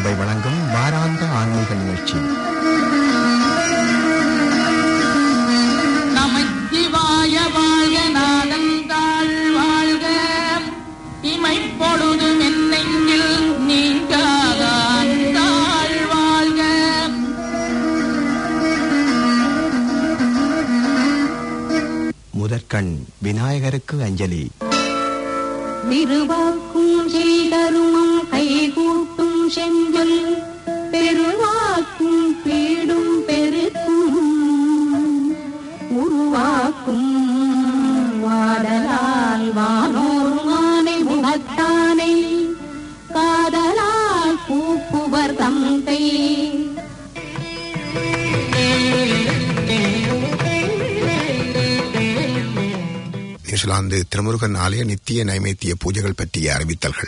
சபை வழங்கும் வாராந்த ஆன்மீக நிகழ்ச்சி நமச்சிவாய வாழ்க நாதந்தாள் வாழ்க இமைப்பொழுதும் என்னெங்கில் நீங்காதான் தாழ் வாழ்க முதற்கண் விநாயகருக்கு அஞ்சலி திருவாக்கும் செய்தருமம் கைகூட்டும் செஞ்சொல் பெருவாக்கும் பீடும் பெருக்கும் உருவாக்கும் வாடலால் வானோர் மானை முகத்தானை காதலால் பூப்புவர் தந்தை நியூசிலாந்து திருமுருகன் ஆலய நித்திய நைவேத்திய பூஜைகள் பற்றிய அறிவித்தல்கள்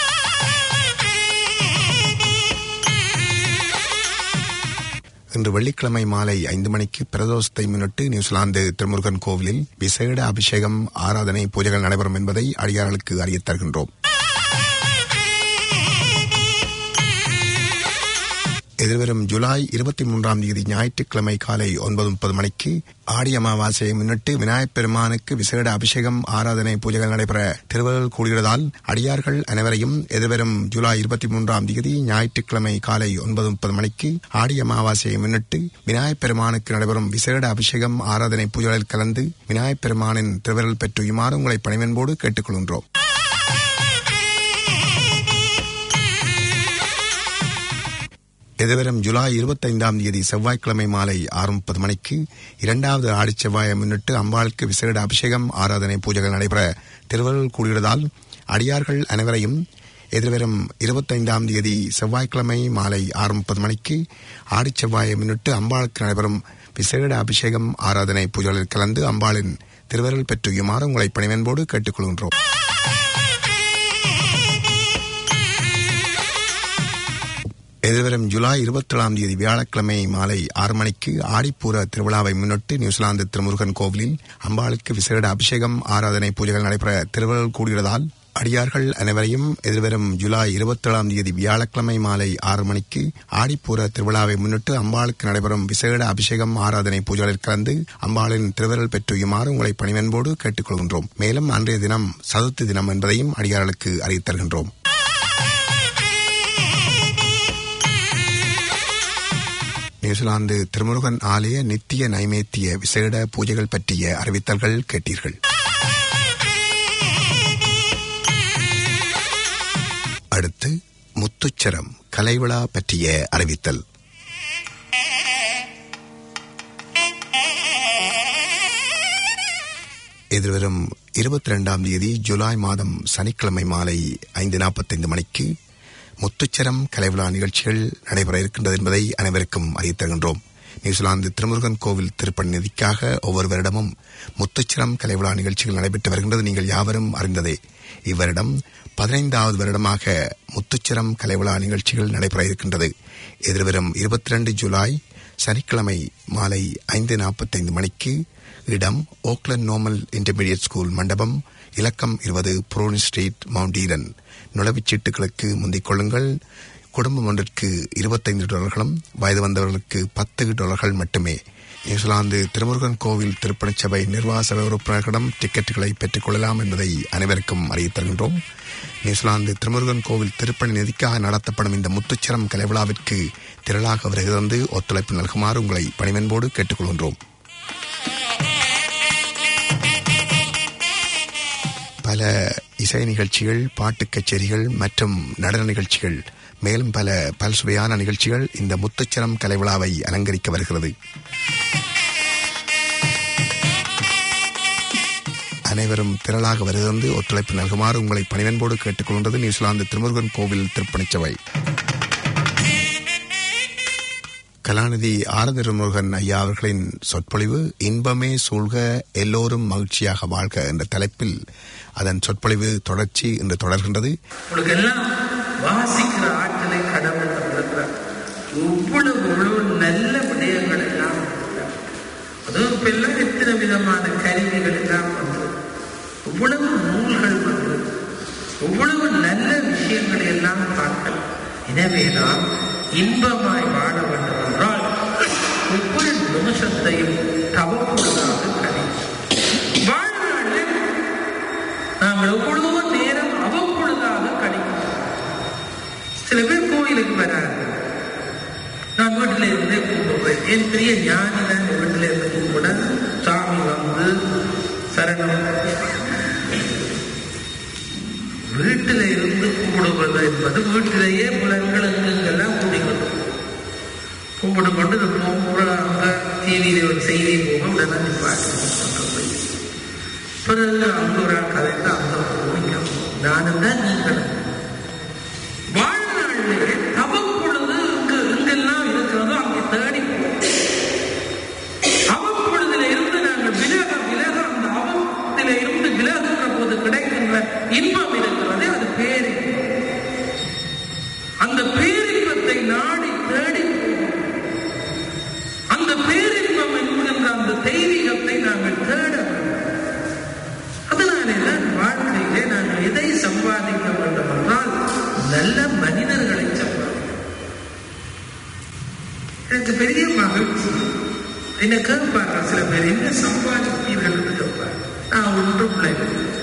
இன்று வெள்ளிக்கிழமை மாலை ஐந்து மணிக்கு பிரதோஷத்தை முன்னிட்டு நியூசிலாந்து திருமுருகன் கோவிலில் விசேட அபிஷேகம் ஆராதனை பூஜைகள் நடைபெறும் என்பதை அடியார்களுக்கு அறியத் தருகின்றோம் எதிர்வரும் ஜூலை இருபத்தி மூன்றாம் தேதி ஞாயிற்றுக்கிழமை காலை ஒன்பது முப்பது மணிக்கு ஆடி அமாவாசையை முன்னிட்டு விநாயகப் பெருமானுக்கு விசேட அபிஷேகம் ஆராதனை பூஜைகள் நடைபெற திருவள்ளுவர் கூடுகிறதால் அடியார்கள் அனைவரையும் எதிர்வரும் ஜூலை இருபத்தி மூன்றாம் தேதி ஞாயிற்றுக்கிழமை காலை ஒன்பது முப்பது மணிக்கு ஆடி அமாவாசையை முன்னிட்டு விநாயகப் பெருமானுக்கு நடைபெறும் விசேட அபிஷேகம் ஆராதனை பூஜைகளில் கலந்து விநாயகப் பெருமானின் திருவிரல் பெற்றுயுமாறு உங்களை பணிவன்போடு கேட்டுக்கொள்கின்றோம் எதிர்வரும் ஜூலை இருபத்தைந்தாம் தேதி செவ்வாய்க்கிழமை மாலை ஆறு முப்பது மணிக்கு இரண்டாவது ஆடிச் செவ்வாயை முன்னிட்டு அம்பாளுக்கு விசேட அபிஷேகம் ஆராதனை பூஜைகள் நடைபெற திருவள்ளுவர் கூடுகிறதால் அடியார்கள் அனைவரையும் எதிர்வரும் இருபத்தைந்தாம் தேதி செவ்வாய்க்கிழமை மாலை ஆறு முப்பது மணிக்கு ஆடிச் செவ்வாயை முன்னிட்டு அம்பாளுக்கு நடைபெறும் விசேட அபிஷேகம் ஆராதனை பூஜைகளில் கலந்து அம்பாளின் திருவருள் பெற்றுயுமாறு உங்களை பணிவன்போடு கேட்டுக்கொள்கின்றோம் எதிர்வரும் ஜூலை இருபத்தேழாம் தேதி வியாழக்கிழமை மாலை ஆறு மணிக்கு ஆடிப்பூர திருவிழாவை முன்னிட்டு நியூசிலாந்து திருமுருகன் கோவிலில் அம்பாளுக்கு விசேட அபிஷேகம் ஆராதனை பூஜைகள் நடைபெற திருவள்ளுவர் கூடுகிறதால் அடியார்கள் அனைவரையும் எதிர்வரும் ஜூலை இருபத்தேழாம் தேதி வியாழக்கிழமை மாலை ஆறு மணிக்கு ஆடிப்பூர திருவிழாவை முன்னிட்டு அம்பாளுக்கு நடைபெறும் விசேட அபிஷேகம் ஆராதனை பூஜைகளில் கலந்து அம்பாளின் திருவருள் பெற்றுயுமாறு உங்களை பணிவன்போடு கேட்டுக்கொள்கின்றோம் மேலும் அன்றைய தினம் சதுர்த்தி தினம் என்பதையும் அடியார்களுக்கு அறிவித் தருகின்றோம் நியூசிலாந்து திருமுருகன் ஆலய நித்திய நைவேத்திய விசேட பூஜைகள் பற்றிய அறிவித்தல்கள் கேட்டீர்கள் அடுத்து முத்துச்சரம் கலைவிழா பற்றிய அறிவித்தல் எதிர்வரும் இருபத்தி ரெண்டாம் தேதி ஜூலை மாதம் சனிக்கிழமை மாலை ஐந்து நாற்பத்தைந்து மணிக்கு முத்துச்சரம் கலைவிழா நிகழ்ச்சிகள் நடைபெற இருக்கின்றது என்பதை அனைவருக்கும் அறிவித்தருகின்றோம் நியூசிலாந்து திருமுருகன் கோவில் திருப்பணி நிதிக்காக ஒவ்வொரு வருடமும் முத்துச்சரம் கலைவிழா நிகழ்ச்சிகள் நடைபெற்று வருகின்றது நீங்கள் யாவரும் அறிந்ததே இவ்வருடம் பதினைந்தாவது வருடமாக முத்துச்சரம் கலைவிழா நிகழ்ச்சிகள் நடைபெற இருக்கின்றது எதிர்வரும் இருபத்தி ரெண்டு ஜூலை சனிக்கிழமை மாலை ஐந்து நாற்பத்தைந்து மணிக்கு இடம் ஓக்லண்ட் நோமல் இன்டர்மீடியட் ஸ்கூல் மண்டபம் இலக்கம் இருபது புரோனி ஸ்ட்ரீட் மவுண்ட் ஈடன் நுழைவுச் சீட்டுகளுக்கு முந்திக் கொள்ளுங்கள் குடும்பம் ஒன்றிற்கு இருபத்தைந்து டாலர்களும் வயது வந்தவர்களுக்கு பத்து டாலர்கள் மட்டுமே நியூசிலாந்து திருமுருகன் கோவில் திருப்பணிச் சபை நிர்வாக சபை உறுப்பினர்களிடம் டிக்கெட்டுகளை பெற்றுக் கொள்ளலாம் என்பதை அனைவருக்கும் அறிவித் தருகின்றோம் நியூசிலாந்து திருமுருகன் கோவில் திருப்பணி நிதிக்காக நடத்தப்படும் இந்த முத்துச்சரம் கலைவிழாவிற்கு திரளாக வருகிறது ஒத்துழைப்பு நல்குமாறு உங்களை பணிவன்போடு கேட்டுக்கொள்கின்றோம் பல இசை நிகழ்ச்சிகள் பாட்டு கச்சேரிகள் மற்றும் நடன நிகழ்ச்சிகள் மேலும் பல பல்சுவையான நிகழ்ச்சிகள் இந்த முத்துச்சரம் கலைவிழாவை அலங்கரிக்க வருகிறது அனைவரும் திரளாக வருகிறது ஒத்துழைப்பு நல்குமாறு உங்களை பணிவன்போடு கேட்டுக்கொள்கின்றது நியூசிலாந்து திருமுருகன் கோவில் திருப்பணிச்சபை கலாநிதி ஆரதிருமுருகன் ஐயா அவர்களின் சொற்பொழிவு இன்பமே சூழ்க எல்லோரும் மகிழ்ச்சியாக வாழ்க என்ற தலைப்பில் அதன் சொற்பொழிவு தொடர்ச்சி என்று தொடர்கின்றது உங்களுக்கு எல்லாம் வாசிக்கிற ஆற்றலை கடவுள் தந்திருக்கிறார் இவ்வளவு இவ்வளவு நல்ல விடயங்கள் எல்லாம் இருக்கிறார். அதுவும் இப்ப எல்லாம் எத்தனை விதமான கருவிகள் எல்லாம் வந்து இவ்வளவு நூல்கள் வந்து இவ்வளவு நல்ல விஷயங்களை எல்லாம் பார்க்கலாம் எனவே நாம் இன்பமாய் வாழ வேண்டும் என்றால் ஒவ்வொரு நிமிஷத்தையும் தவப்பொழுதாக கழி வாழ்நாளில் நாங்கள் எவ்வளவோ நேரம் அவ்வப்பொழுதாக கழிக்கிறோம் சில பேர் கோயிலுக்கு வராங்க நான் வீட்டில் இருந்தே கும்பிடுறேன் என் பெரிய ஞானி தான் வீட்டில் இருந்து கும்பிட சாமி வந்து சரணம் வீட்டில் இருந்து கும்பிடுவது என்பது வீட்டிலேயே புலன்கள் எங்கெங்கெல்லாம் குடிக்கணும் கும்பிடு கொண்டு இது போகிறாங்க டிவியில் ஒரு செய்தி போக உடனே நிப்பாட்டு பிறகு அங்க ஒரு ஆள் கதைக்கு அங்க போவீங்க நானும் தான் நீங்களும் வாழ்நாளிலே தவப்பொழுது இங்கு எங்கெல்லாம் இருக்கிறதோ அங்கே தேடி போவோம் அவப்பொழுதில இருந்து நாங்கள் விலக விலக அந்த அவத்தில இருந்து விலகுகிற போது கிடைக்கின்ற இன்பம் இருக்கிறது அது பேரின்பம் அந்த பேரின்பத்தை நாடி தேடி போவோம் அந்த பேரின்பம் என்கின்ற அந்த தெய்வீகத்தை நாங்கள் தேட வேண்டும் அதனாலே தான் வாழ்க்கையிலே நாங்கள் எதை சம்பாதிக்க வேண்டும் என்றால் நல்ல மனிதர்களை சம்பாதிக்க எனக்கு பெரிய மகிழ்ச்சி என்ன கேட்பாங்க சில பேர் என்ன சம்பாதிப்பீர்கள் என்று கேட்பாங்க நான் ஒன்றும் இல்லை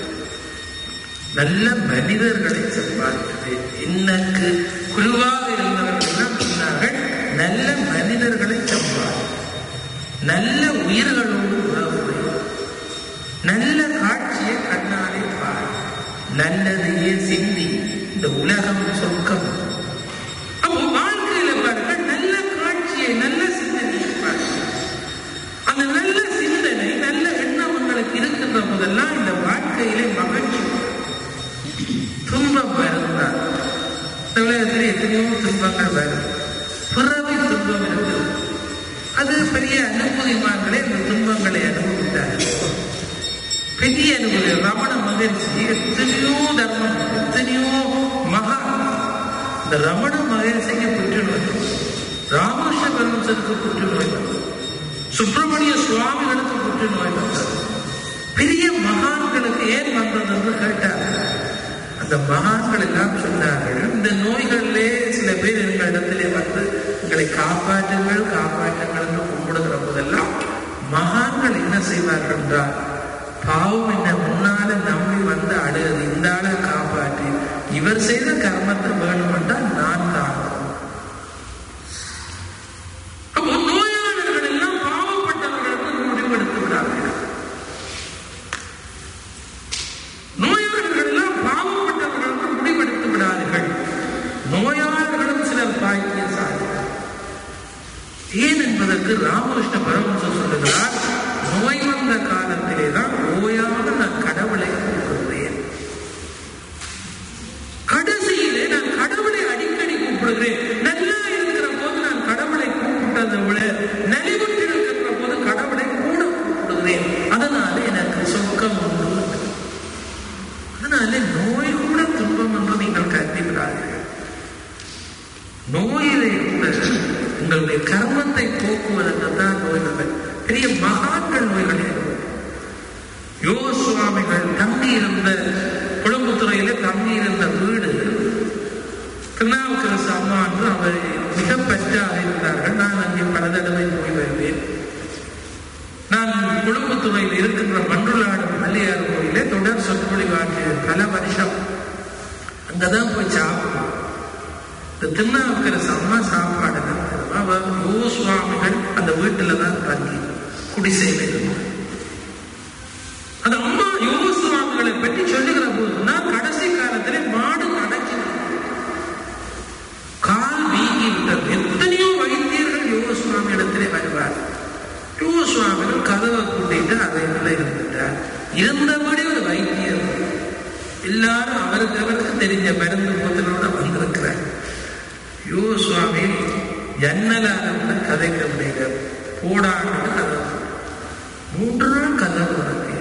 நல்ல மனிதர்களை சம்பாதிக்கிறேன் எனக்கு குழுவாக இருந்தவர்கள் எல்லாம் சொன்னார்கள் நல்ல மனிதர்களை சம்பாதி நல்ல உயிர்களோடு உறவு நல்ல காட்சியை கண்ணாலே பார் நல்லதையே சிந்தி இந்த உலகம் சொர்க்கம் அப்போ வாழ்க்கையில பாருங்கள் நல்ல காட்சியை நல்ல சிந்தனையை பாருங்கள் அந்த நல்ல சிந்தனை நல்ல எண்ணம் உங்களுக்கு இருக்கின்ற போதெல்லாம் இந்த வாழ்க்கையிலே மகிழ்ச்சி துன்பம் வருந்தான் இந்த உலகத்தில் எத்தனையோ துன்பங்கள் வரும் பிறவி துன்பம் இருக்குது அது பெரிய அனுபவிமான்களே இந்த துன்பங்களை அனுபவித்தார்கள் பெரிய அனுபவம் ரமண மகரிஷி எத்தனையோ தர்மம் எத்தனையோ மகா இந்த ரமண மகரிஷிக்கு புற்றுநோய் ராமகிருஷ்ண பரமசருக்கு புற்றுநோய் வந்தது சுப்பிரமணிய சுவாமிகளுக்கு புற்றுநோய் வந்தது பெரிய மகான்களுக்கு ஏன் வந்தது என்று கேட்டார் அந்த மகான்கள் எல்லாம் சொன்னார்கள் இந்த நோய்களிலே சில பேர் எங்களிடத்திலே வந்து எங்களை காப்பாற்றுங்கள் காப்பாற்றுங்கள் என்று கும்பிடுகிற போதெல்லாம் மகான்கள் என்ன செய்வார்கள் என்றால் பாவம் என்ன முன்னால நம்பி வந்து அழுது இந்த ஆளை காப்பாற்றி இவர் செய்த கர்மத்தை வேணும் என்றால் நான் காணும் அப்போ நோயாளர்கள் எல்லாம் பாவப்பட்டவர்கள் என்று முடிவெடுத்து விடார்கள் நோயாளர்கள் எல்லாம் பாவப்பட்டவர்கள் என்று முடிவெடுத்து விடாதீர்கள் நோயாளர்களும் சிலர் பாக்கியசாலி ஏன் என்பதற்கு ராமகிருஷ்ண பரமஹம்சர் சொல்லுகிறார் நோய் வந்த காலத்திலே தான் ஓயாத நான் கடவுளை கூப்பிடுகிறேன் கடைசியிலே நான் கடவுளை அடிக்கடி கூப்பிடுகிறேன் நல்லா இருக்கிற போது நான் கடவுளை கூப்பிட்டதை விட நலிவுற்று இருக்கின்ற போது கடவுளை கூட கூப்பிடுகிறேன் அதனால எனக்கு சொர்க்கம் உண்டு அதனால நோய் கூட துன்பம் என்று நீங்கள் கருதி விடாதீர்கள் நோயிலே கூட உங்களுடைய கர்மத்தை போக்குவதற்கு தான் நோய் நோய் பெரிய மகான்கள் நோய்களே யோக சுவாமிகள் தங்கி இருந்த குழம்புத்துறையில தங்கி இருந்த வீடு திருநாவுக்கரசு அம்மா என்று அவர் மிக பற்றாக இருந்தார்கள் நான் அங்கே பல தடவை போய் வருவேன் நான் குடும்பத்துறையில் இருக்கின்ற மன்றுளாடு மல்லியார் கோயிலே தொடர் சொற்பொழிவாற்றிய பல வருஷம் அங்கதான் போய் சாப்பிடுவோம் இந்த திருநாவுக்கரசு அம்மா சாப்பாடு அவர் யோ சுவாமிகள் அந்த வீட்டுல தான் தங்கி குடிசையில் இருந்தார் அந்த அம்மா யோக சுவாமிகளை பற்றி சொல்லுகிற போது நான் கடைசி காலத்திலே மாடு நடக்கி கால் வீங்கி விட்டது எத்தனையோ வைத்தியர்கள் யோக சுவாமி இடத்திலே வருவார் யோக சுவாமிகள் கதவை கூட்டிட்டு அறைக்குள்ள இருந்துட்டார் இருந்தபடி ஒரு வைத்தியர் எல்லாரும் அவருக்கு அவருக்கு தெரிஞ்ச மருந்து போத்தலோட வந்திருக்கிறார் யோ சுவாமி ஜன்னலான கதைக்க முடியல போடான்னு கதை மூன்று நாள் கதை உனக்கு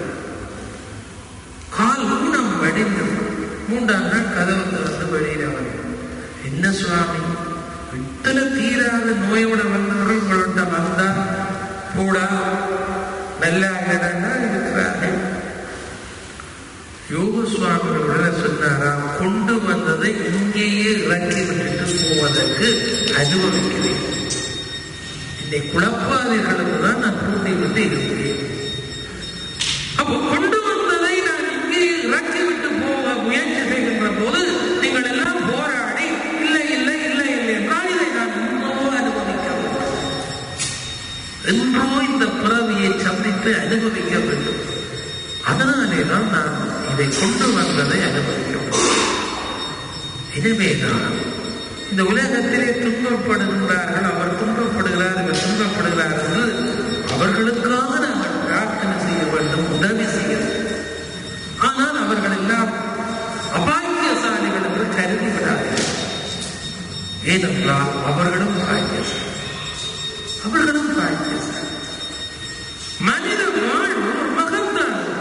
கால் ஊனம் வடிந்தது மூன்றாம் நாள் கதவு திறந்து வெளியில வந்து என்ன சுவாமி இத்தனை தீராத நோயோட வந்தவர்கள் உங்கள்கிட்ட வந்தா போடா நல்லா இல்லைன்னா இருக்கிறார்கள் யோக சுவாமிகள் சொன்னாராம் கொண்டு வந்ததை இங்கேயே இறக்கி விட்டுட்டு போவதற்கு அனுபவிக்கிறேன் என்னை குழப்பாதீர்களுக்கு தான் நான் கூட்டி விட்டு இருக்கிறேன் அப்போ கொண்டு வந்ததை நான் இங்கே இறக்கி விட்டு போக முயற்சி செய்கின்ற போது நீங்கள் எல்லாம் போராடி இல்லை இல்லை இல்லை இல்லை என்றால் இதை நான் இன்னோ அனுபவிக்க வேண்டும் என்றோ இந்த பிறவியை சந்தித்து அனுபவிக்க வேண்டும் அதனாலே தான் நான் இதை கொண்டு வந்ததை அனுபவிக்க வேண்டும் எனவேதான் இந்த உலகத்திலே துன்பப்படுகின்றார்கள் அவர் துன்பப்படுகிறார் இவர் துன்பப்படுகிறார் என்று அவர்களுக்காக நாங்கள் பிரார்த்தனை செய்ய வேண்டும் உதவி செய்ய வேண்டும். ஆனால் அவர்கள் எல்லாம் அபாக்கியசாலிகள் என்று கருதி விடார்கள் ஏனென்றால் அவர்களும் பாக்கியசாலி அவர்களும் பாக்கியசாலி மனித வாழ்வு ஒரு மகத்தானது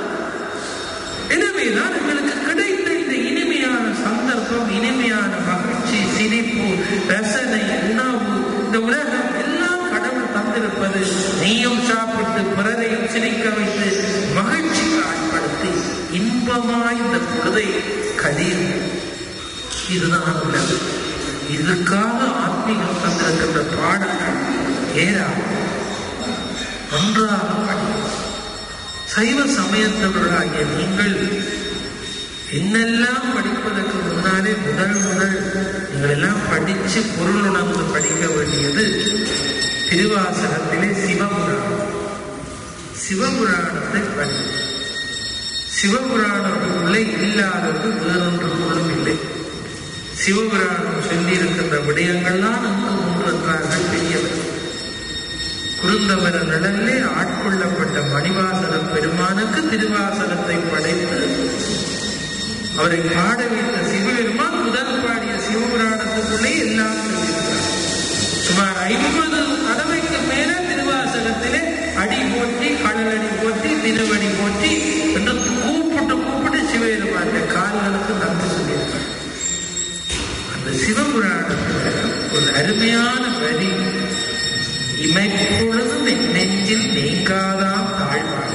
எனவேதான் எங்களுக்கு கிடைத்த இந்த இனிமையான சந்தர்ப்பம் இனிமையான மகிழ்ச்சி சிரிப்பு ரசனை உணவு இந்த உலகம் எல்லாம் கடவுள் தந்திருப்பது நீயும் சாப்பிட்டு பிறரையும் சிரிக்க வைத்து மகிழ்ச்சிக்கு ஆட்படுத்தி இன்பமாய் இந்த பொழுதை கழியும் இதுதான் உலகம் இதற்காக ஆத்மீகம் தந்திருக்கின்ற பாடங்கள் ஏராளம் ஒன்றாக படிக்கும் சைவ சமயத்தவர்களாகிய நீங்கள் என்னெல்லாம் படிப்பதற்கு முன்னாலே முதல் முதல் நீங்கள் எல்லாம் படிச்சு பொருள் உணர்ந்து படிக்க வேண்டியது திருவாசகத்திலே சிவபுராணம் சிவபுராணத்தை படி சிவபுராணத்துக்குள்ளே இல்லாதது வேறொன்றுக்குள்ளும் இல்லை சிவபுராணம் சொல்லி இருக்கின்ற விடயங்கள்லாம் அங்கு முன்வந்தார்கள் பெரியவர் குருந்தவர நிழலே ஆட்கொள்ளப்பட்ட மணிவாசன பெருமானுக்கு திருவாசகத்தை படைத்து அவரை பாட வைத்த சிவபெருமான் முதல் பாடிய சிவபுராணத்துக்குள்ளே எல்லாம் சொல்லியிருக்கிறார் சுமார் ஐம்பது தடவைக்கு மேல திருவாசகத்திலே அடி போற்றி கடலடி போற்றி திருவடி போற்றி என்று கூப்பிட்டு கூப்பிட்டு சிவபெருமான் கால்களுக்கு நன்றி சொல்லியிருக்கார் அந்த சிவபுராணத்துல ஒரு அருமையான வரி இமைப்பொழுதும் என் நெஞ்சில் நீங்காதான் தாழ்வாள்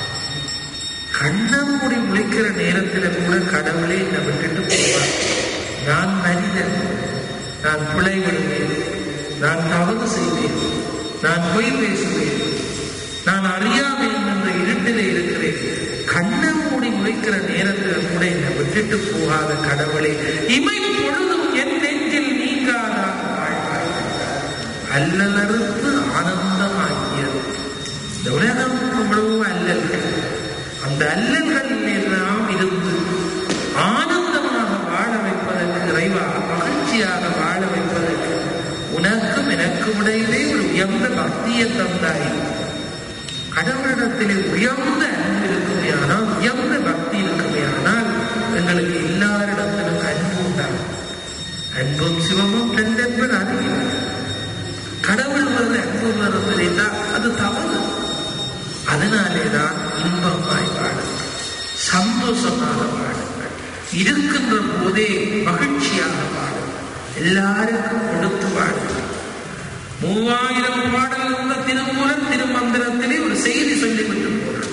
கண்ணம் மூடி முழிக்கிற நேரத்துல கூட கடவுளே என்னை விட்டுட்டு போவார் நான் மனிதன் நான் பிழை விடுவேன் நான் தவறு செய்வேன் நான் பொய் பேசுவேன் நான் அறியாமை என்ற இருட்டில் இருக்கிறேன் கண்ணை மூடி முழிக்கிற நேரத்துல கூட என்னை விட்டுட்டு போகாத கடவுளே இமை பொழுதும் என் நெஞ்சில் நீங்காதான் வாழ்வாய் அல்லலறுத்து ஆனந்தமாக்கியது இந்த உலகம் அவ்வளவு அல்லல்கள் அந்த அல்லல்களில் எல்லாம் இருந்து ஆனந்தமாக வாழ வைப்பதற்கு இறைவா மகிழ்ச்சியாக வாழ வைப்பதற்கு உனக்கும் எனக்கும் இடையிலே ஒரு உயர்ந்த பக்தியை தந்தாய் கடவுளிடத்திலே உயர்ந்த அன்பு இருக்குமே ஆனால் உயர்ந்த பக்தி இருக்குமே ஆனால் எங்களுக்கு எல்லாரிடத்திலும் அன்பு உண்டாகும் அன்பும் சிவமும் ரெண்டென்பது அறிவியல் கடவுள் வந்து அன்பு வருவதைத்தான் அது தவறு அதனாலேதான் இன்பமாய் வாழுங்கள் சந்தோஷமாக வாழுங்கள் இருக்கின்ற போதே மகிழ்ச்சியாக வாழுங்கள் எல்லாருக்கும் கொடுத்து வாழுங்கள் மூவாயிரம் பாடல் உள்ள திருமூலன் திருமந்திரத்திலே ஒரு செய்தி சொல்லிவிட்டு போனார்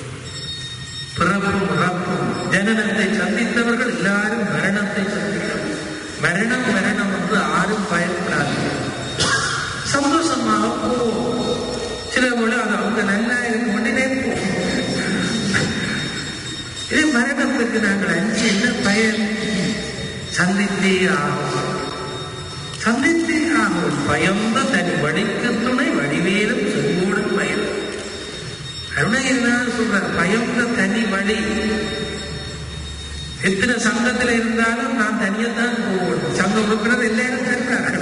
பிறப்பும் இறப்பும் ஜனனத்தை சந்தித்தவர்கள் எல்லாரும் மரணத்தை சந்தித்தவர் மரணம் மரணம் என்று யாரும் பயப்படாதீர்கள் சந்தோஷமாக போ சில போல அது அவங்க நல்லா இருக்கும் உடனே போ இது மரணத்துக்கு நாங்கள் அஞ்சு என்ன பயன் சந்தித்தே ஆகும் சந்தித்தே ஆகும் பயந்த தனி வழிக்கு துணை வடிவேலும் செங்கோடும் பயன் அருணகிரிநாதர் சொல்றார் பயந்த தனி வழி எத்தனை சங்கத்துல இருந்தாலும் நான் தனியத்தான் போகணும் சங்கம் உறுப்பினர் எல்லாரும் இருக்கார்கள்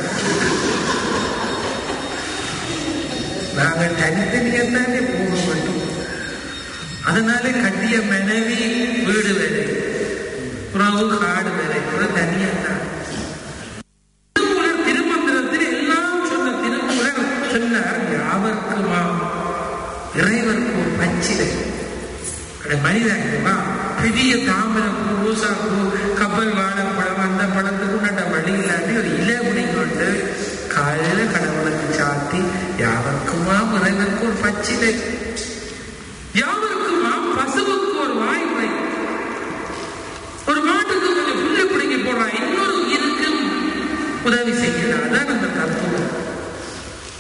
நாங்கள் தனித்தனியத்தானே போக மாட்டோம் அதனாலே கட்டிய மனைவி வீடு வேலை உறவு காடு வேலை கூட தனியத்தான் திருமூலர் திருமந்திரத்தில் எல்லாம் சொன்ன திருமூலர் சொன்னார் யாவர்க்குமாம் இறைவருக்கு ஒரு பச்சிலை மனிதா பெரிய தாமரை பூ ரோசா பூ கப்பல் வாழைப்பழம் அந்த பழத்துக்கு நட வழி இல்லாட்டி ஒரு இலை கொண்டு காலையில கடவுளுக்கு சாத்தி யாவருக்குமா இறைவனுக்கு ஒரு பச்சிலை யாவருக்குமா பசுவுக்கு ஒரு வாய்ப்பை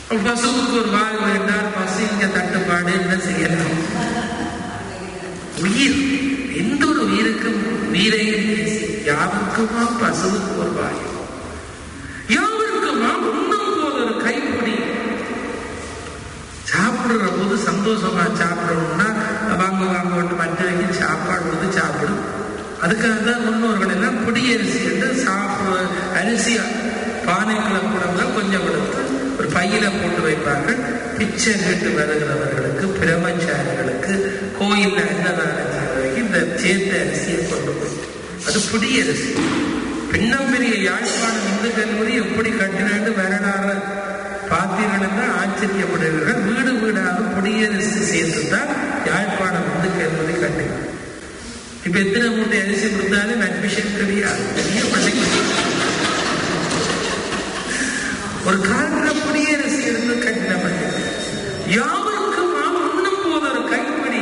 பசுவுக்கு ஒரு வாய் வேண்டாம் பசு இங்க தட்டுப்பாடு என்ன செய்யலாம் உயிர் எந்த ஒரு உயிருக்கும் உயிரையும் பேசி யாருக்குமா பசுவுக்கு ஒரு வாய் யாருக்குமா உண்ணும் போது ஒரு கைப்பிடி சாப்பிடுற போது சந்தோஷமா சாப்பிடணும்னா வாங்க வாங்க மற்றவங்க சாப்பாடு கொடுத்து சாப்பிடும் அதுக்காக தான் முன்னோர்கள் எல்லாம் பொடியரிசி என்று சாப்பிட அரிசி பானைக்குள்ள கூடங்க கொஞ்சம் கொடுத்து ஒரு பையில போட்டு வைப்பார்கள் பிச்சை கேட்டு வருகிறவர்களுக்கு பிரம்மச்சாரிகளுக்கு கோயில்ல அன்னதானம் செய்வதற்கு இந்த சேர்த்த அரிசியை கொண்டு போய் அது பொடியரிசி பின்னம்பெரிய யாழ்ப்பாணம் இந்து கல்லூரி எப்படி கட்டினாண்டு வரலாறு பார்த்தீர்கள் தான் ஆச்சரியப்படுகிறார்கள் வீடு வீடாக பொடியரிசி சேர்த்து தான் யாழ்ப்பாணம் இந்து கல்லூரி கட்டினார் இப்ப எத்தனை மூட்டை அரிசி கொடுத்தாலும் அட்மிஷன் கிடையாது பெரிய பள்ளிக்கு ஒரு காலத்துல குடியரசு இருந்து கட்டின பள்ளி யாருக்கும் உண்ணும் போது ஒரு கைப்பிடி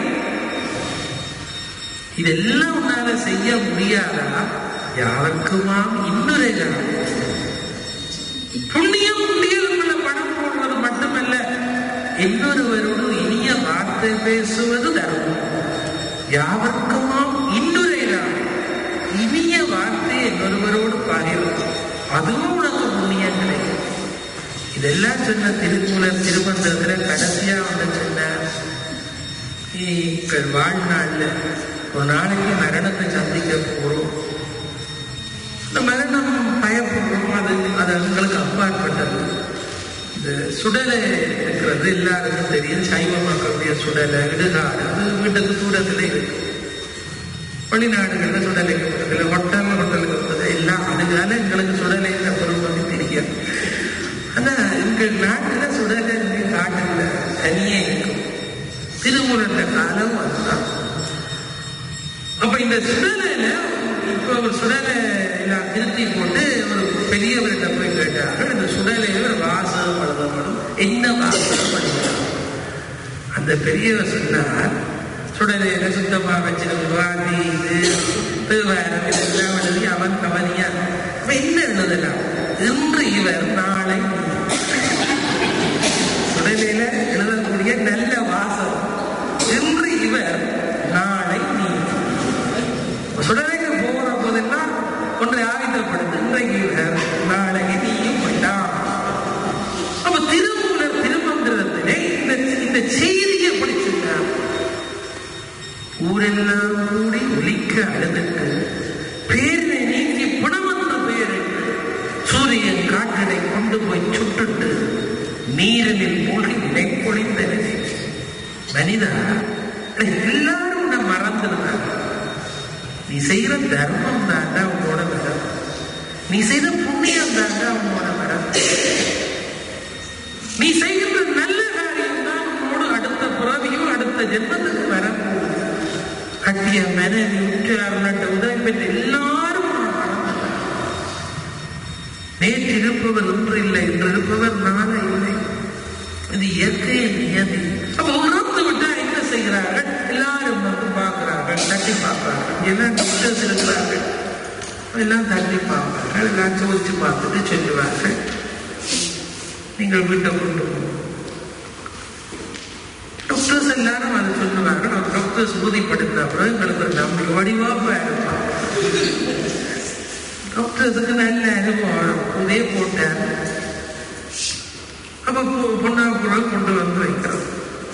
இதெல்லாம் உன்னால செய்ய முடியாதா யாருக்குமாம் இன்னொரு புண்ணியம் புண்ணியங்களுக்குள்ள பணம் போடுறது மட்டுமல்ல இன்னொருவரோடு இனிய வார்த்தை பேசுவது தர்மம் யாவர்க்குமாம் இன்னொரு இனிய வார்த்தை இன்னொருவரோடு பகிரும் அதுவும் உனக்கு புண்ணியம் கிடைக்கும் இதெல்லாம் சொன்ன திருமூலர் திருமந்திரத்துல கடைசியா வந்து சொன்னார் நீங்கள் வாழ்நாள்ல ஒரு நாளைக்கு மரணத்தை சந்திக்க போறோம் இந்த மரணம் பயப்படுறோம் அது அது அவங்களுக்கு அப்பாற்பட்டது இந்த சுடலை இருக்கிறது எல்லாருக்கும் தெரியும் சைவ மக்களுடைய சுடலை இடுகாடு அது வீட்டுக்கு தூரத்துல இருக்கு வெளிநாடுகள்ல சுடலைக்கு பக்கத்துல ஹோட்டல் ஹோட்டலுக்கு பக்கத்துல எல்லாம் அதுக்கால எங்களுக்கு சுடலை என்ற பொருள் வந்து தெரியாது ஆனா எங்கள் நாட்டுல சுடலை காட்டுல தனியே இருக்கும் திருமூலன்ற காலம் அதுதான் அப்ப இந்த சுடலையில இப்ப ஒரு சுடலை எல்லாம் திருத்தி போட்டு ஒரு பெரியவர்கிட்ட போய் கேட்டார்கள் இந்த சுடலையில ஒரு வாசகம் எழுதப்படும் என்ன வாசகம் படிக்கலாம் அந்த பெரியவர் சொன்னார் சுடலையில சுத்தமா வச்சிருக்க வாதி இது தேவாரம் இதெல்லாம் எழுதி அவன் கவனியா அப்ப என்ன எழுதலாம் இன்று இவர் நாளை சுடலையில எழுதக்கூடிய நல்ல வாசகம் இன்று இவர் நாளை நீ சுடலைக்கு போகிற போதெல்லாம் ஒன்றை ஆயுதப்படுத்து இன்றைக்கு இவர் நாளைக்கு நீயும் வேண்டாம் அப்ப திருமூலர் திருமந்திரத்திலே இந்த இந்த செய்தியை படிச்சிருக்கார் ஊரெல்லாம் கூடி ஒலிக்க அழுதுட்டு பேரை நீக்கி புணவந்த பேரிட்டு சூரியன் காற்றினை கொண்டு போய் சுட்டுட்டு நீரினில் மூழ்கி நினைப்பொழிந்த நிலை மனிதா எல்லாரும் உன்னை மறந்துருந்தாங்க நீ செய்யற தர்மம் தாண்டா உன்னோட வரம் நீ செய்த புண்ணியம் தாண்டா உன்னோட வரம் நீ செய்கின்ற நல்ல காரியம் தான் உன்னோடு அடுத்த பிறவியும் அடுத்த ஜென்மத்துக்கு வரம் கட்டிய மனைவி உற்றார் நட்ட உதவி பெற்ற எல்லாரும் உன்னை மறந்துட்டாங்க. நேற்று இருப்பவர் இன்று இல்லை இன்று இருப்பவர் நாளை இல்லை இது இயற்கையின் நியதி அப்ப உணர்ந்து விட்டா என்ன செய்கிறார்கள் எல்லாரும் வந்து பார்க்கிறார்கள் தட்டி பார்க்கிறார்கள் எல்லாம் டாக்டர்ஸ் இருக்கிறார்கள் எல்லாம் தட்டி பார்ப்பார்கள் எல்லாம் சோதிச்சு பார்த்துட்டு சொல்லுவார்கள் நீங்கள் வீட்டை கொண்டு போங்க டாக்டர்ஸ் எல்லாரும் அதை சொல்லுவார்கள் ஒரு டாக்டர்ஸ் உறுதிப்படுத்தின அப்புறம் எங்களுக்கு ஒரு நம்பிக்கை வடிவாக இருப்பாங்க டாக்டர்ஸுக்கு நல்ல அனுபவம் இதே போட்டார் அப்ப பொ- பொன்னாப்புறம் கொண்டு வந்து வைக்கிறோம்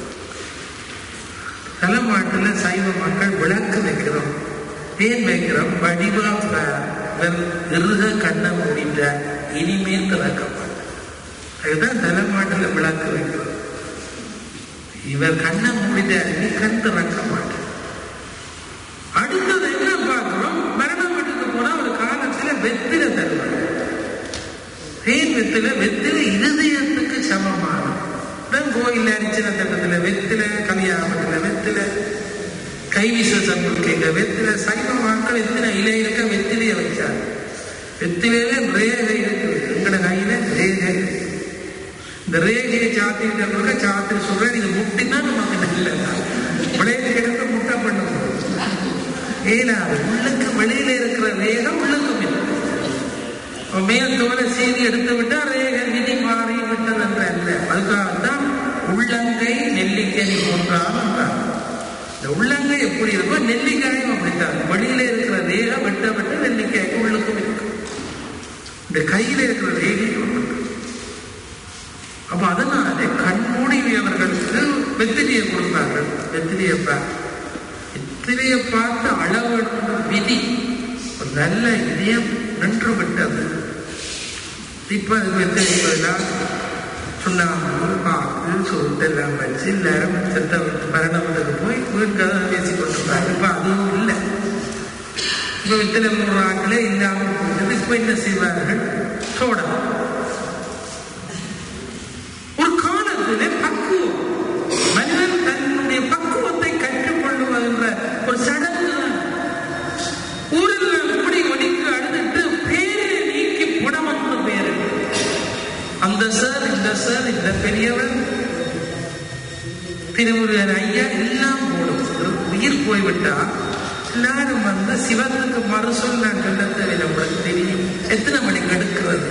தலைமாட்டுல சைவ மக்கள் விளக்கு வைக்கிறோம் ஏன் வைக்கிறோம் வடிவா ப- வெறும் இறுக கண்ணை மூடிட்ட இனிமேல் திறக்க மாட்டேன் அதுதான் தலைமாட்டுல விளக்கு வைக்கிறோம் இவர் கண்ணை மூடிட்டாரு நீ கண் திறக்க மாட்டேன் அடுத்தது என்ன பார்க்கிறோம் மரண வீட்டுக்கு போனா ஒரு காலத்துல வெத்தில தருவாங்க தேன் வெத்தில வெத்தில இருதயத்துக்கு சமமானது தான் கோயில் அரிச்சன தட்டத்துல வெத்தில கல்யாணத்துல வெத்தில கைவிச சம்புக்கைங்க வெத்தில சைவ மக்கள் எத்தனை இலை இருக்க வெத்திலைய வச்சாங்க வெத்திலையில ரேகை இருக்கு எங்கட கையில ரேகை இருக்கு. இந்த ரேகையை சாத்திட்டு பிறகு சாத்தி சொல்றேன் இது முட்டினா நமக்கு நல்லதா விளையாட்டு கிடக்க முட்டை பண்ணும் ஏலாது உள்ளுக்கு வெளியில இருக்கிற ரேகம் உள்ளுக்கும் இல்லை மேல் தோலை செய்தி எடுத்து விட்டா ரேகை விதி மாறி விட்டது என்ற அல்ல அதுக்காகத்தான் உள்ளங்கை நெல்லிக்கனி போன்றான் என்றார். இந்த உள்ளங்கை எப்படி இருக்கோ நெல்லிக்காயும் அப்படித்தான் வெளியில இருக்கிற தேகம் வெட்ட வெட்ட நெல்லிக்காய்க்கு உள்ளுக்கும் இருக்கு இந்த கையில இருக்கிற ரேகையும் இருக்கு. அப்ப அதனாலே கண்மூடியவர்களுக்கு வெத்திரியை கொடுத்தார்கள் வெத்திரியை பார்த்து வெத்திரியை பார்த்து அளவெடுக்கிற விதி ஒரு நல்ல இதயம் நின்று விட்டது இப்ப அது வெத்திரி பதிலாக சுண்ணாம்பு பாக்கு சொத்து எல்லாம் வச்சு எல்லாரும் செத்த மரணத்துக்கு போய் வீட்டுக்காக பேசி கொண்டிருந்தாங்க இப்ப அதுவும் இல்லை இப்ப வெத்தில மூணு ஆட்களே இல்லாமல் போயிட்டது இப்ப என்ன செய்வார்கள் சோடா ஒரு காலத்திலே பக்குவம் மனிதன் தன்னுடைய பக்குவத்தை கற்றுக்கொள்ளுவதென்ற ஒரு சடங்கு தான். ஊரெல்லாம் இப்படி ஒடிக்கு அழுதுட்டு பேரை நீக்கி புடமன்று பேரு அந்த சார் இந்த சார் இந்த பெரியவர் திருமுருகன் ஐயா எல்லாம் போடும் ஒரு உயிர் போய்விட்டா எல்லாரும் வந்து சிவத்துக்கு மறுசொல் நான் சொல்ல தெரியல உங்களுக்கு தெரியும் எத்தனை மணிக்கு எடுக்கிறது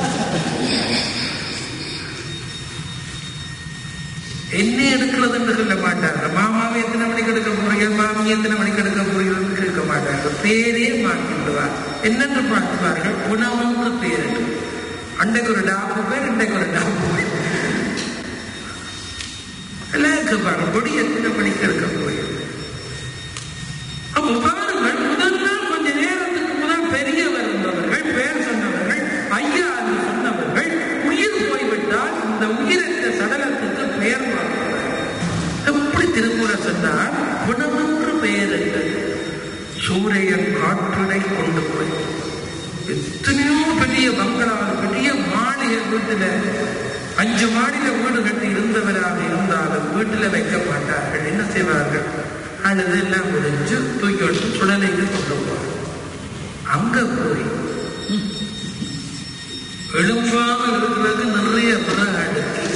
என்ன எடுக்கிறதுன்னு சொல்ல மாட்டாங்க மாமாவை எத்தனை மணிக்கு எடுக்க போறீங்க மாமி எத்தனை மணிக்கு எடுக்க போறீங்கன்னு கேட்க மாட்டாங்க பேரே மாற்றிடுவார் என்னென்று பார்த்துவார்கள் குணமன்று பேர் அன்றைக்கு ஒரு டாப்பு பேர் இன்றைக்கு ஒரு டாப்பு பேர் எல்லாம் கேட்பாங்க கொடி எத்தனை மணிக்கு எடுக்க போறீங்க அப்போ பாருங்கள் முதல் நாள் கொஞ்ச நேரத்துக்கு முதல் பெரியவர் இருந்தவர்கள் பேர் சொன்னவர்கள் ஐயா என்று சொன்னவர்கள் உயிர் போய்விட்டால் இந்த உயிரற்ற சடலத்துக்கு பெயர் மாற்றுவார் எப்படி திருமுறை சொன்னால் குணமன்று பெயர் என்றது சூரியன் காற்றுடை கொண்டு போய் எத்தனையோ பெரிய பங்களாவில் பெரிய மாளிகை வீட்டுல அஞ்சு மாடியில வீடு கட்டி இருந்தவராக இருந்தாலும் வீட்டுல வைக்க மாட்டார்கள் என்ன செய்வார்கள் அழுது எல்லாம் முடிஞ்சு தூக்கி விட்டு சுடலைக்கு கொண்டு போவார் அங்க போய் எழும்பாம இருக்கிறது நிறைய விறகு அடுக்கி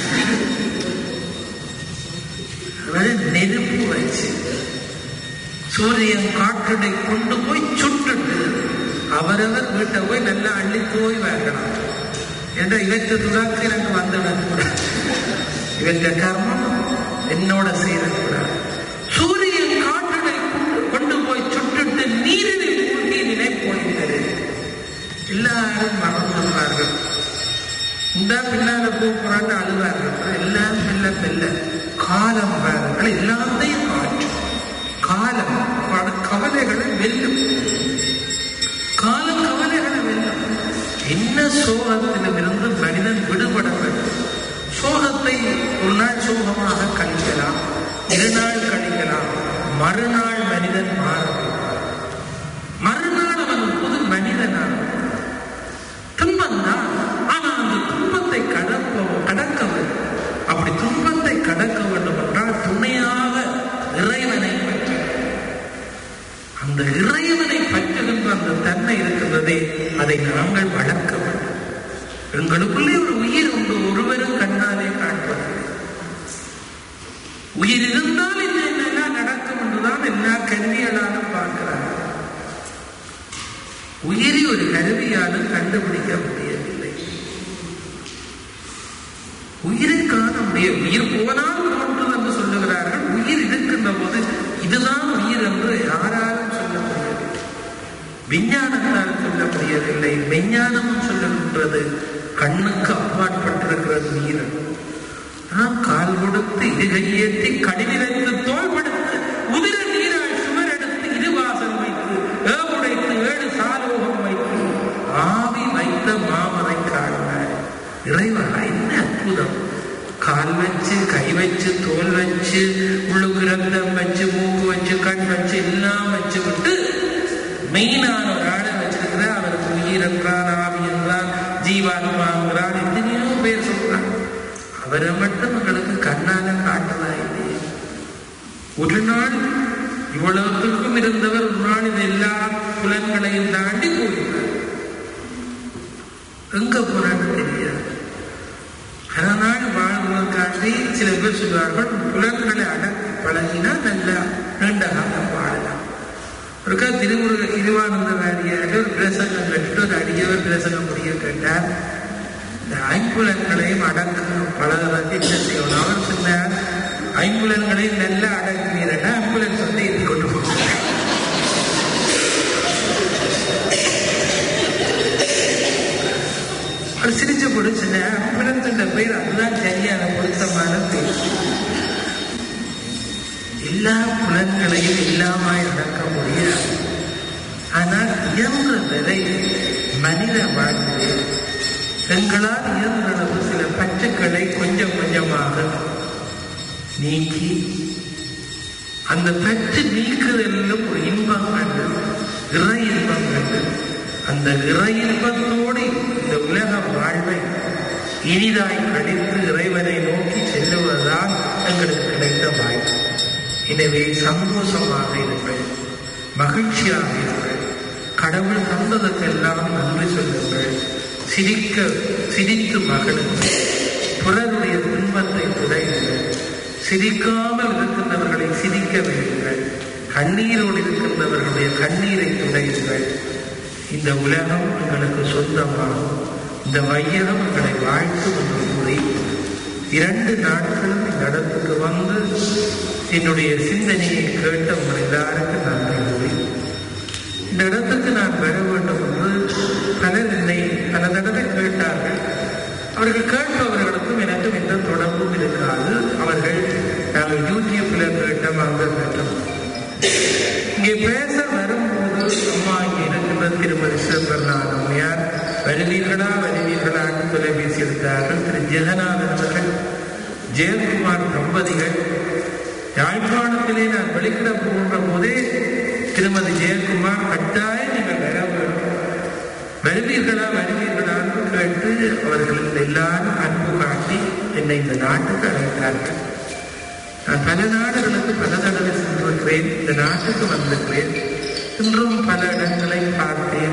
அதாவது நெருப்பு வச்சு சூரியன் காற்றுடை கொண்டு போய் சுட்டுட்டு அவரவர் வீட்டை போய் நல்லா அள்ளி போய் வாங்கணும் என்ற இவற்றை துதாக்கு எனக்கு வந்துடக்கூடாது இவற்ற கர்மம் என்னோட செய்யக்கூடாது சூரியன் காற்றுடை கொண்டு கொண்டு போய் சுட்டுட்டு நீரில் மூழ்கி நிலை போயிட்டது எல்லாரும் மறந்துள்ளார்கள் இந்த பின்னால போறான்னு அழுவார்கள் எல்லாம் மெல்ல மெல்ல காலம் பாருங்கள் எல்லாத்தையும் மாற்றும் காலம் பல கவலைகளை வெல்லும் காலம் கவலைகளை வெல்லும் என்ன சோகத்திலிருந்து மனிதன் விடுபட வேண்டும் சோகத்தை ஒரு நாள் சோகமாக கழிக்கலாம் இரு நாள் கழிக்கலாம் மறுநாள் மனிதன் மாறும் மறுநாள் அவன் புது மனிதனான துன்பம் தான் ஆனா அந்த துன்பத்தை கடக்க கடக்க வேண்டும் அப்படி துன்பத்தை கடக்க வேண்டும் என்றால் துணையாக இறைவனை பற்ற அந்த இறைவனை பற்றுகின்ற அந்த தன்மை இருக்கின்றதே அதை நாங்கள் வளர்க்க வேண்டும் எங்களுக்குள்ளே ஒரு உயிர் உண்டு ஒருவரும் கண்ணாலே காண்பதில்லை உயிர் இருந்தால் என்ன என்னெல்லாம் நடக்கும் என்றுதான் எல்லா கருவியலாலும் பார்க்கிறார்கள் உயிரி ஒரு கருவியாலும் கண்டுபிடிக்க முடியவில்லை உயிரை காண முடியும் உயிர் போனால் தோன்றும் என்று சொல்லுகிறார்கள் உயிர் இருக்கின்ற போது இதுதான் உயிர் என்று யாராலும் சொல்ல முடியவில்லை விஞ்ஞானத்தால் சொல்ல முடியவில்லை விஞ்ஞானமும் சொல்லுகின்றது கண்ணுக்கு அப்பாற்பட்டிருக்கிறது உயிர் நாம் கால் கொடுத்து இருகையேற்றி கடினிலத்து தோல் படுத்து உதிர நீரால் சுவர் எடுத்து இருவாசல் வைத்து ஏவுடைத்து ஏழு சாலோகம் வைத்து ஆவி வைத்த மாமரை காண்பார் இறைவா என்ன அற்புதம் கால் வச்சு கை வச்சு தோல் வச்சு உள்ளுக்கு ரத்தம் வச்சு மூக்கு வச்சு கண் வச்சு எல்லாம் வச்சு விட்டு மெயினான ஒரு ஆளை வச்சிருக்கிற அவருக்கு உயிர் என்றான் ஆவி என்றான் ஜீவாத்மாங்கிறான் எத்தனையோ பேர் சொல்றான் அவரை மட்டும் உங்களுக்கு கண்ணால காட்டலா இல்லையே ஒரு நாள் இவ்வளவுக்கும் இருந்தவர் ஒரு நாள் இது எல்லா புலன்களையும் தாண்டி போயிருந்தார் எங்க போறான்னு தெரியாது அதனால் வாழ்வதற்காண்டி சில பேர் சொல்வார்கள் புலன்களை அடக்கி பழகினா நல்லா நீண்ட காலம் வாழலாம் ஒருக்கா திருமுருக திருவானந்த வாரியாக ஒரு பிரசங்கம் கட்டு ஒரு அடியவர் பிரசங்கம் முடிய கேட்டார் இந்த ஐம்புலன்களையும் அடக்கணும் பலதற்கு என்ன செய்யணும் அவர் சொன்னார் ஐம்புலன்களையும் நல்லா அடக்கினீரன்னா ஆம்புலன்ஸ் வந்து இது கொண்டு போகும் அவர் சிரிச்சு பிடிச்சுன ஆம்புலன்ஸ் பேர் அதுதான் சரியான பொருத்தமான பேர் எல்லா புலன்களையும் இல்லாமல் அடக்க முடியாது ஆனால் இயன்ற வரை மனித வாழ்க்கையில் எங்களால் இயன்ற அளவு சில பற்றுக்களை கொஞ்சம் கொஞ்சமாக நீக்கி அந்த பற்று நீக்குதலிலும் ஒரு இன்பம் கண்டு இறை இன்பம் கண்டு அந்த இறை இன்பத்தோடு இந்த உலக வாழ்வை இனிதாய் கழித்து இறைவனை நோக்கி செல்லுவதுதான் எங்களுக்கு கிடைத்த வாய்ப்பு எனவே சந்தோஷமாக இருங்கள் மகிழ்ச்சியாக இருங்கள் கடவுள் தந்ததற்கெல்லாம் நன்றி சொல்லுங்கள் சிரிக்க சிரித்து மகளுங்கள் பிறருடைய துன்பத்தை துடையுங்கள் சிரிக்காமல் இருக்கின்றவர்களை சிரிக்க வையுங்கள் கண்ணீரோடு இருக்கின்றவர்களுடைய கண்ணீரை துடையுங்கள் இந்த உலகம் எங்களுக்கு சொந்தமாகும் இந்த வையகம் எங்களை வாழ்த்தும் என்று கூறி இரண்டு நாட்களும் இந்த இடத்துக்கு வந்து என்னுடைய சிந்தனையை கேட்ட உங்கள் எல்லாருக்கும் நன்றி கூறி இந்த இடத்துக்கு நான் வர வேண்டும் என்று பலர் என்னை பல தடவை கேட்டார்கள் அவர்கள் கேட்பவர்களுக்கும் எனக்கும் எந்த தொடர்பும் இருக்காது அவர்கள் நாங்கள் யூடியூப்ல கேட்டோம் அங்க கேட்டோம் இங்கே பேச வரும்போது அம்மா இங்கே இருக்கின்ற திருமதி சிவபெருமான் அம்மையார் வருவீர்களா வருவீர்களான்னு தொலைபேசி எடுத்தார்கள் திரு ஜெகநாதன் அவர்கள் ஜெயக்குமார் தம்பதிகள் யாழ்ப்பாணத்திலே நான் வெளிக்கிட போகின்ற போதே திருமதி ஜெயக்குமார் கட்டாயம் நீங்கள் வர வேண்டும் வருவீர்களா வருவீர்களான்னு கேட்டு அவர்கள் எல்லாரும் அன்பு காட்டி என்னை இந்த நாட்டுக்கு அழைத்தார்கள் நான் பல நாடுகளுக்கு பல தடவை சென்றிருக்கிறேன் இந்த நாட்டுக்கு வந்திருக்கிறேன் இன்றும் பல இடங்களை பார்த்தேன்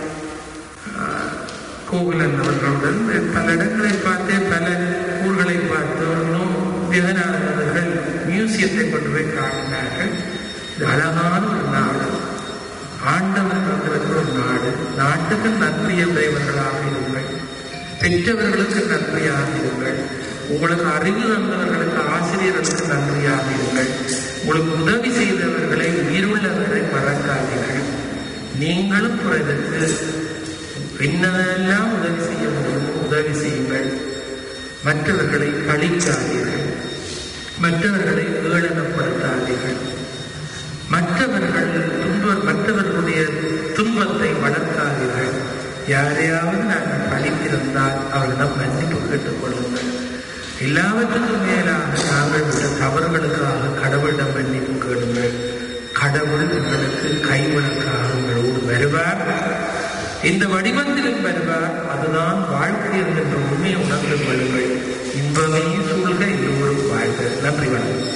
ஆஹ், கோகுலன் அவர்களுடன் பல இடங்களை பார்த்தேன் பல ஊர்களை பார்த்தோம் இன்னும் ஜெகநாதன் அவர்கள் மியூசியத்தை கொண்டு போய் காட்டினார்கள் இது அழகான ஒரு நாடு ஆண்டவர் தந்திருக்கிற ஒரு நாடு நாட்டுக்கு நன்றியுடையவர்களாக இருங்கள் பெற்றவர்களுக்கு நன்றியாக இருங்கள் உங்களுக்கு அறிவு தந்தவர்களுக்கு ஆசிரியர்களுக்கு நன்றியாக இருங்கள் உங்களுக்கு உதவி செய்தவர்களை உயிருள்ளவர்களை மறக்காதீர்கள் நீங்களும் பிறருக்கு என்னதெல்லாம் உதவி செய்ய முடியுமோ உதவி செய்யுங்கள் மற்றவர்களை பழிக்காதீர்கள் மற்றவர்களை ஏளனப்படுத்தாதீர்கள் மற்றவர்கள் துன்ப மற்றவர்களுடைய துன்பத்தை வளர்க்காதீர்கள் யாரையாவது நாங்கள் பழித்திருந்தால் அவர்களிடம் மன்னிப்பு கேட்டுக் கொள்ளுங்கள் எல்லாவற்றுக்கும் மேலாக நாங்கள் விட்ட தவறுகளுக்காக கடவுளிடம் மன்னிப்பு கேளுங்கள் கடவுள் உங்களுக்கு கைவிளக்காக உங்களோடு வருவார் இந்த வடிவத்திலும் வருவார் அதுதான் வாழ்க்கை என்கின்ற உண்மையை உணர்ந்து கொள்ளுங்கள் இன்பமே சூழ்க எல்லோரும் வாழ்க நன்றி வணக்கம்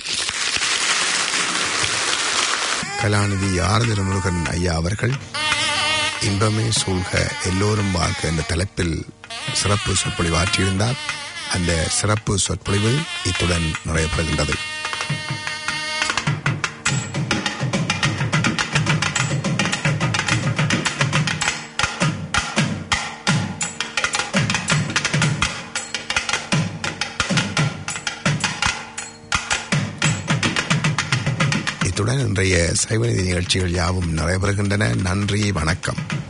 கலாநிதி ஆறுதல் முருகன் ஐயா அவர்கள் இன்பமே சூழ்க எல்லோரும் வாழ்க என்ற தலைப்பில் சிறப்பு சொற்பொழிவு ஆற்றியிருந்தார் அந்த சிறப்பு சொற்பொழிவு இத்துடன் நிறைவேறுகின்றது இத்துடன் இன்றைய சைவநிதி நிகழ்ச்சிகள் யாவும் நிறைவேறுகின்றன நன்றி வணக்கம்